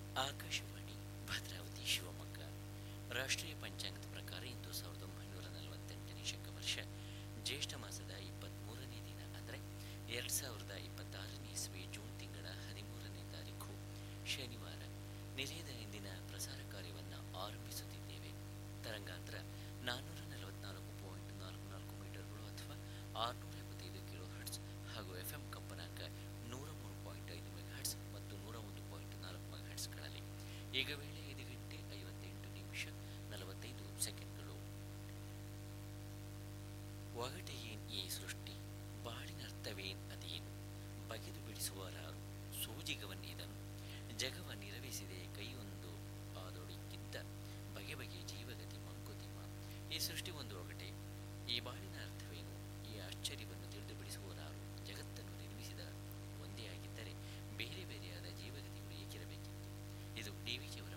ಆಕಾಶವಾಣಿ ಭದ್ರಾವತಿ ಶಿವಮೊಗ್ಗ ರಾಷ್ಟ್ರೀಯ ಪಂಚಾಂಗದ ಪ್ರಕಾರ ಇಂದು ಸಾವಿರದ ಒಂಬೈನೂರ ನಲವತ್ತೆಂಟನೇ ಶಕ ವರ್ಷ ಜ್ಯೇಷ್ಠ ಮಾಸದ ಇಪ್ಪತ್ತ್ಮೂರನೇ ದಿನ ಅಂದರೆ ಎರಡು ಸಾವಿರದ ಇಪ್ಪತ್ತಾರನೇ ಇಸ್ವಿ ಜೂನ್ ತಿಂಗಳ ಹದಿಮೂರನೇ ತಾರೀಕು ಶನಿವಾರ ನಿಲಯದ ಇಂದಿನ ಪ್ರಸಾರ ಕಾರ್ಯವನ್ನು ಆರಂಭಿಸುತ್ತಿದ್ದೇವೆ ತರಂಗಾಂತರ ನಾನ್ನೂರ ನಲವತ್ನಾಲ್ಕು ಪಾಯಿಂಟ್ ನಾಲ್ಕು ನಾಲ್ಕು ಮೀಟರ್ಗಳು ಅಥವಾ ಆರುನೂರ ಎಪ್ಪತ್ತೈದು ಕಿಲೋ ಹರ್ಟ್ಸ್ ಹಾಗೂ ಎಫ್ ಎಂ ಕಂಪನಾಂಕ ನೂರ ಮೂರು ಪಾಯಿಂಟ್ ಐದು ಮೆಗಾಹರ್ಟ್ಸ್ ಮತ್ತು ನೂರ ಒಂದು ಪಾಯಿಂಟ್ ನಾಲ್ಕು ಮೆಗಾಹರ್ಟ್ಸ್ಗಳಲ್ಲಿ ಈಗ ವೇಳೆ ಐದು ಗಂಟೆ ಐವತ್ತೆಂಟು ನಿಮಿಷ ನಲವತ್ತೈದು ಸೆಕೆಂಡ್ಗಳು ಒಗಟೆಯೇನ್ ಈ ಸೃಷ್ಟಿ ಬಾಳಿನರ್ಥವೇನ್ ಅದೇನು ಬಗೆದು ಬಿಡಿಸುವರಾರು ಸೂಜಿಗವನ್ನಿದನು ಜಗವ ನಿರವಿಸಿದೆ ಕೈಯೊಂದು ಆದೊಡಕ್ಕಿದ್ದ ಬಗೆ ಬಗೆ ಜೀವಗತಿ ಮಂಕುತಿಮ್ಮ ಈ ಸೃಷ್ಟಿ ಒಂದು ಒಗಟೆ ಈ ಬಾಳಿನ ಅರ್ಥವೇನು ಈ ಆಶ್ಚರ್ಯವನ್ನು ತಿಳಿದು ಬಿಡಿಸುವರಾರು ಜಗತ್ತನ್ನು ನಿರ್ಮಿಸಿದ ಒಂದೇ ಆಗಿದ್ದರೆ ಬೇರೆ ಬೇರೆಯಾದ ಜೀವಗತಿಗಳು ಏಕಿರಬೇಕಿತ್ತು ಇದು ಡಿ ವಿ